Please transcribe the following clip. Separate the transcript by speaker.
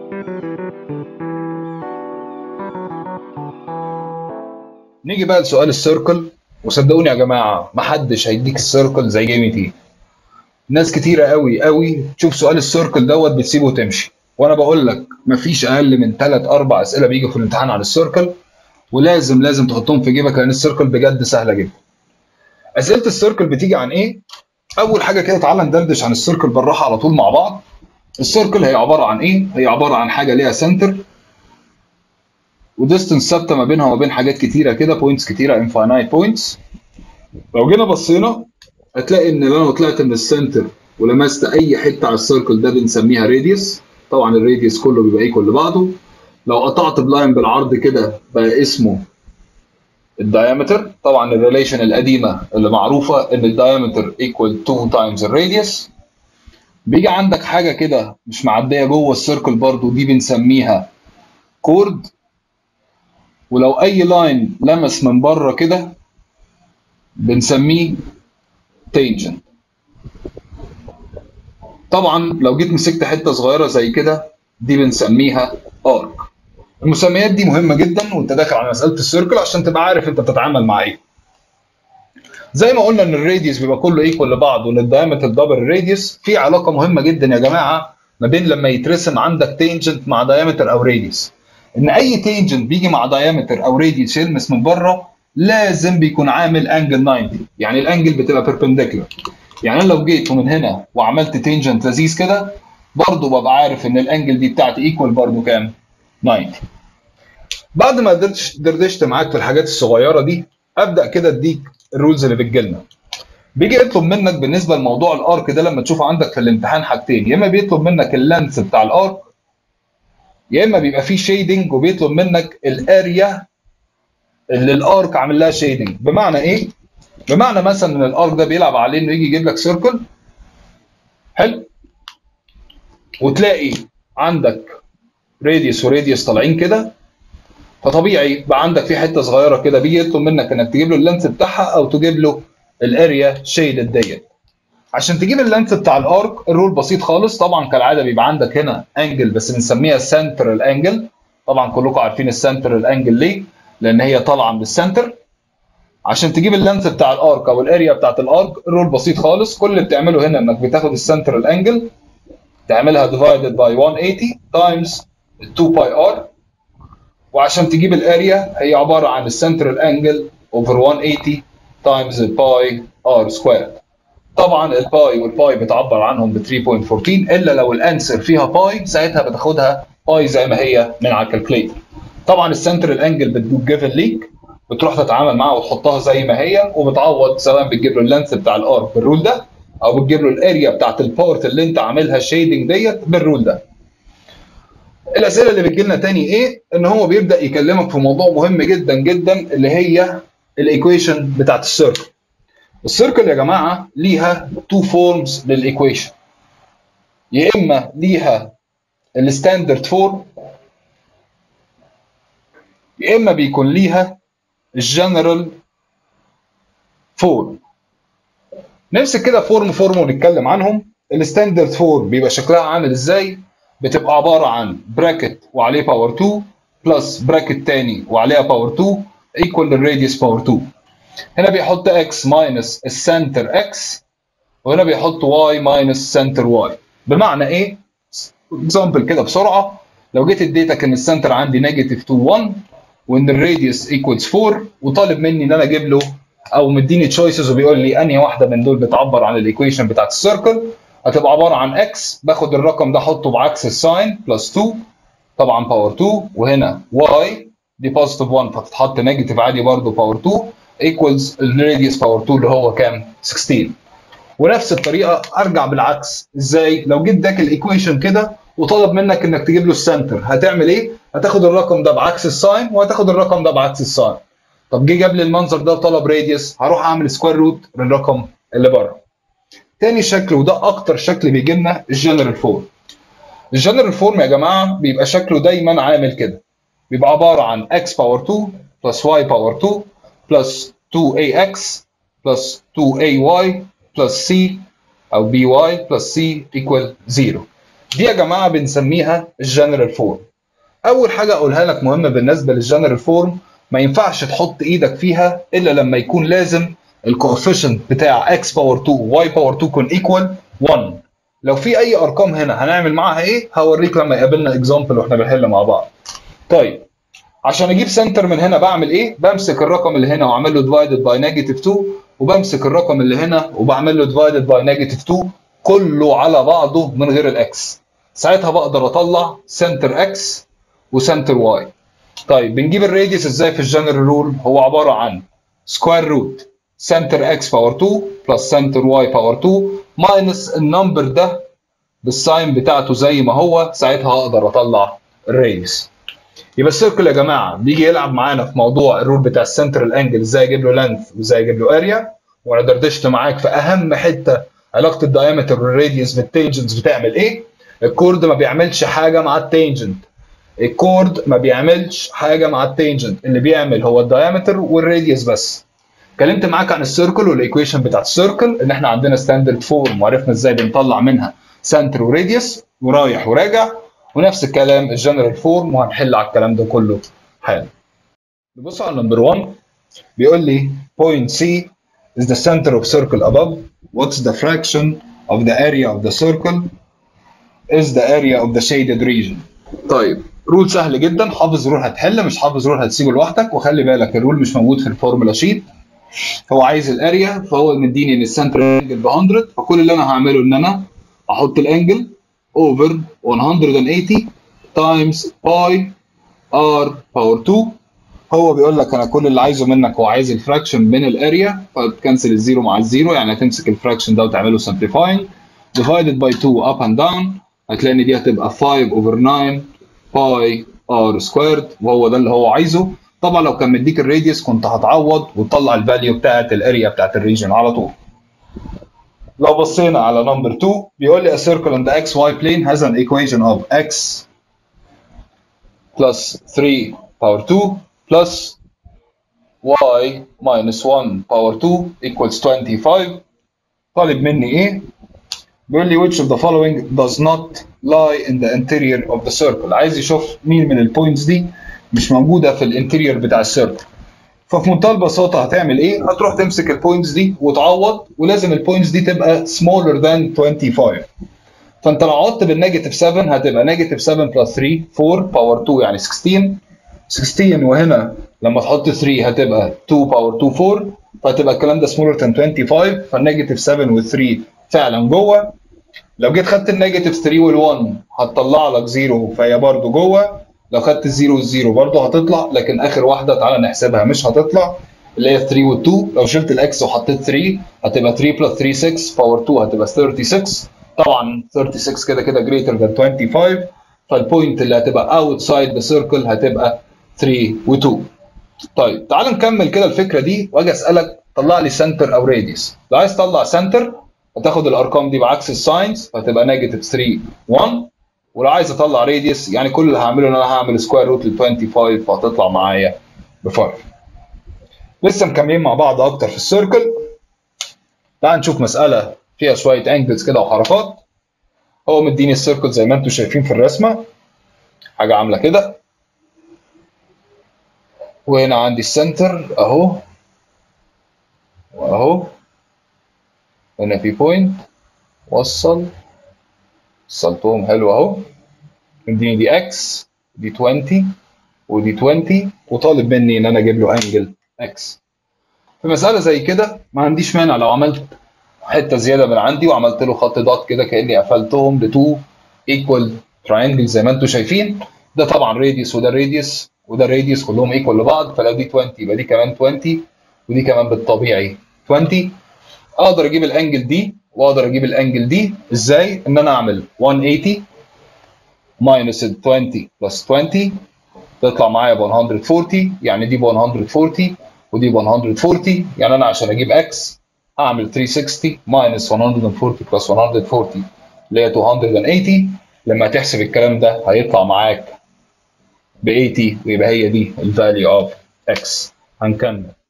Speaker 1: نيجي بقى لسؤال السيركل وصدقوني يا جماعه محدش هيديك السيركل زي جيمي تي ناس كتيره قوي قوي تشوف سؤال السيركل دوت بتسيبه وتمشي وانا بقول لك مفيش اقل من 3 4 اسئله بيجوا في الامتحان عن السيركل ولازم لازم تحطهم في جيبك لان السيركل بجد سهله جدا اسئله السيركل بتيجي عن ايه اول حاجه كده تعالى ندردش عن السيركل بالراحه على طول مع بعض السيركل هي عباره عن ايه هي عباره عن حاجه ليها سنتر وديستنس ثابته ما بينها وما بين حاجات كتيره كده بوينتس كتيره انفاينايت بوينتس لو جينا بصينا هتلاقي ان لو انا طلعت من السنتر ولمست اي حته على السيركل ده بنسميها راديوس طبعا الراديوس كله بيبقى ايكوال لبعضه لو قطعت بلاين بالعرض كده بقى اسمه الدايمتر طبعا الريليشن القديمه اللي معروفه ان الدايمتر ايكوال 2 تايمز الراديوس بيجي عندك حاجه كده مش معديه جوه السيركل برضو دي بنسميها كورد ولو اي لاين لمس من بره كده بنسميه تينجنت طبعا لو جيت مسكت حته صغيره زي كده دي بنسميها ارك المسميات دي مهمه جدا وانت داخل على مساله السيركل عشان تبقى عارف انت بتتعامل مع ايه زي ما قلنا ان الراديوس بيبقى كله ايكوال لبعض وان الدايمتر دبل الراديوس في علاقه مهمه جدا يا جماعه ما بين لما يترسم عندك تينجنت مع دايمتر او راديوس ان اي تينجنت بيجي مع دايمتر او راديوس يلمس من بره لازم بيكون عامل انجل 90 يعني الانجل بتبقى بيربنديكولار يعني انا لو جيت من هنا وعملت تينجنت لذيذ كده برضه ببقى عارف ان الانجل دي بتاعتي ايكوال برضه كام 90 بعد ما قدرت دردشت معاك في الحاجات الصغيره دي ابدا كده اديك الرولز اللي بتجيلنا بيجي يطلب منك بالنسبه لموضوع الارك ده لما تشوفه عندك في الامتحان حاجتين يا اما بيطلب منك اللانس بتاع الارك يا اما بيبقى فيه شيدنج وبيطلب منك الاريا اللي الارك عامل لها شيدنج بمعنى ايه بمعنى مثلا ان الارك ده بيلعب عليه انه يجي يجيب لك سيركل حلو وتلاقي عندك راديوس وراديوس طالعين كده فطبيعي بقى عندك في حته صغيره كده بيجي يطلب منك انك تجيب له اللانس بتاعها او تجيب له الاريا شيدد ديت عشان تجيب اللانس بتاع الارك الرول بسيط خالص طبعا كالعاده بيبقى عندك هنا انجل بس بنسميها سنترال انجل طبعا كلكم عارفين السنترال انجل ليه لان هي طالعه من السنتر عشان تجيب اللانس بتاع الارك او الاريا بتاعت الارك الرول بسيط خالص كل اللي بتعمله هنا انك بتاخد السنترال انجل تعملها ديفايدد باي 180 تايمز 2 باي ار وعشان تجيب الاريا هي عباره عن السنترال انجل اوفر 180 تايمز الباي ار سكوير طبعا الباي والباي بتعبر عنهم ب 3.14 الا لو الانسر فيها باي ساعتها بتاخدها باي زي ما هي من على الكالكليتر طبعا السنترال انجل بتجيب جيفن ليك بتروح تتعامل معاها وتحطها زي ما هي وبتعوض سواء بتجيب له اللانس بتاع الارك بالرول ده او بتجيب له الاريا بتاعت البارت اللي انت عاملها شيدنج ديت بالرول ده الاسئله اللي بتجي لنا تاني ايه ان هو بيبدا يكلمك في موضوع مهم جدا جدا اللي هي الايكويشن بتاعت السيركل السيركل يا جماعه ليها تو فورمز للايكويشن يا اما ليها الستاندرد فورم يا اما بيكون ليها الجنرال فورم نمسك كده فورم فورم ونتكلم عنهم الستاندرد فورم بيبقى شكلها عامل ازاي بتبقى عباره عن براكت وعليه باور 2 بلس براكت تاني وعليها باور 2 ايكوال للراديوس باور 2 هنا بيحط x ماينس السنتر x وهنا بيحط y ماينس سنتر y بمعنى ايه؟ اكزامبل كده بسرعه لو جيت اديتك ان السنتر عندي نيجاتيف 2 1 وان الراديوس ايكوالز 4 وطالب مني ان انا اجيب له او مديني تشويسز وبيقول لي انهي واحده من دول بتعبر عن الايكويشن بتاعت السيركل هتبقى عباره عن x باخد الرقم ده احطه بعكس الساين بلس 2 طبعا باور 2 وهنا y دي بوزيتيف 1 فتتحط نيجاتيف عادي برضه باور 2 ايكوالز الراديوس باور 2 اللي هو كام 16 ونفس الطريقه ارجع بالعكس ازاي لو جيت اداك الايكويشن كده وطلب منك انك تجيب له السنتر هتعمل ايه هتاخد الرقم ده بعكس الساين وهتاخد الرقم ده بعكس الساين طب جه جاب لي المنظر ده وطلب راديوس هروح اعمل سكوير روت للرقم اللي بره تاني شكل وده اكتر شكل بيجي لنا الجنرال فورم الجنرال فورم يا جماعه بيبقى شكله دايما عامل كده بيبقى عباره عن x باور 2 بلس y باور 2 بلس 2ax بلس 2ay بلس c او by بلس c equal 0 دي يا جماعه بنسميها الجنرال فورم اول حاجه اقولها لك مهمه بالنسبه للجنرال فورم ما ينفعش تحط ايدك فيها الا لما يكون لازم الكوفيشنت بتاع x باور 2 y باور 2 يكون ايكوال 1 لو في اي ارقام هنا هنعمل معاها ايه هوريك لما يقابلنا اكزامبل واحنا بنحل مع بعض طيب عشان اجيب سنتر من هنا بعمل ايه بمسك الرقم اللي هنا واعمل له ديفايدد باي نيجاتيف 2 وبمسك الرقم اللي هنا وبعمل له ديفايدد باي نيجاتيف 2 كله على بعضه من غير الاكس ساعتها بقدر اطلع سنتر اكس وسنتر واي طيب بنجيب الراديوس ازاي في الجنرال رول هو عباره عن سكوير روت سنتر اكس باور 2 بلس سنتر واي باور 2 ماينس النمبر ده بالساين بتاعته زي ما هو ساعتها هقدر اطلع الراديوس يبقى السيركل يا جماعه بيجي يلعب معانا في موضوع الرول بتاع السنترال انجل ازاي اجيب له لينث وازاي اجيب له اريا وانا دردشت معاك في اهم حته علاقه الدايمتر والراديوس بالتنجنتس بتعمل ايه الكورد ما بيعملش حاجه مع التنجنت الكورد ما بيعملش حاجه مع التنجنت اللي بيعمل هو الدايمتر والراديوس بس اتكلمت معاك عن السيركل والايكويشن بتاعت السيركل ان احنا عندنا ستاندرد فورم وعرفنا ازاي بنطلع منها سنتر وراديوس ورايح وراجع ونفس الكلام الجنرال فورم وهنحل على الكلام ده كله حالا نبص على نمبر 1 بيقول لي point C is the center of circle above what's the fraction of the area of the circle is the area of the shaded region طيب رول سهل جدا حافظ رول هتحل مش حافظ رول هتسيبه لوحدك وخلي بالك الرول مش موجود في الفورمولا شيت هو عايز الاريا فهو مديني ان السنتر انجل ب 100 فكل اللي انا هعمله ان انا احط الانجل اوفر 180 تايمز باي ار باور 2 هو بيقول لك انا كل اللي عايزه منك هو عايز الفراكشن بين الاريا فتكنسل الزيرو مع الزيرو يعني هتمسك الفراكشن ده وتعمله سمبليفاينج divided by 2 up and down هتلاقي ان دي هتبقى 5 over 9 باي ار سكويرد وهو ده اللي هو عايزه طبعا لو كان مديك الراديوس كنت هتعوض وتطلع الفاليو بتاعت الاريا بتاعت الريجن على طول لو بصينا على نمبر 2 بيقول لي a circle on the xy plane has an equation of x plus 3 power 2 plus y minus 1 power 2 equals 25 طالب مني ايه؟ بيقول لي which of the following does not lie in the interior of the circle عايز يشوف مين من البوينتس دي مش موجوده في الانتيريور بتاع السيركل ففي منتهى البساطه هتعمل ايه؟ هتروح تمسك البوينتس دي وتعوض ولازم البوينتس دي تبقى smaller than 25 فانت لو عوضت بالنيجاتيف 7 هتبقى نيجاتيف 7 بلس 3 4 باور 2 يعني 16 16 وهنا لما تحط 3 هتبقى 2 باور 2 4 فهتبقى الكلام ده smaller than 25 فالنيجاتيف 7 وال 3 فعلا جوه لو جيت خدت النيجاتيف 3 وال1 هتطلع لك 0 فهي برده جوه لو خدت الزيرو والزيرو برضه هتطلع لكن اخر واحده تعالى نحسبها مش هتطلع اللي هي 3 وال 2 لو شلت الاكس وحطيت 3 هتبقى 3 بلس 3 6 باور 2 هتبقى 36 طبعا 36 كده كده greater than 25 فالبوينت اللي هتبقى outside the circle هتبقى 3 و2 طيب تعال نكمل كده الفكره دي واجي اسالك طلع لي سنتر او راديوس لو عايز تطلع سنتر هتاخد الارقام دي بعكس الساينز فهتبقى نيجاتيف 3 1 ولو عايز اطلع راديوس يعني كل اللي هعمله ان انا هعمل سكوير روت ل 25 فهتطلع معايا ب 5 لسه مكملين مع بعض اكتر في السيركل تعال نشوف مساله فيها شويه انجلز كده وحركات هو مديني السيركل زي ما انتم شايفين في الرسمه حاجه عامله كده وهنا عندي السنتر اهو واهو هنا في بوينت وصل وصلتهم حلو اهو مديني دي اكس دي 20 ودي 20 وطالب مني ان انا اجيب له انجل اكس في مساله زي كده ما عنديش مانع لو عملت حته زياده من عندي وعملت له خط ضغط كده كاني قفلتهم لتو ايكوال تراينجل زي ما انتم شايفين ده طبعا راديوس وده راديوس وده راديوس كلهم ايكوال لبعض فلو دي 20 يبقى دي كمان 20 ودي كمان بالطبيعي 20 اقدر اجيب الانجل دي واقدر اجيب الانجل دي ازاي؟ ان انا اعمل 180 ماينس 20 بلس 20 تطلع معايا ب 140 يعني دي ب 140 ودي ب 140 يعني انا عشان اجيب اكس هعمل 360 ماينس 140 بلس 140 اللي هي 280 لما تحسب الكلام ده هيطلع معاك ب 80 ويبقى هي دي الفاليو اوف اكس هنكمل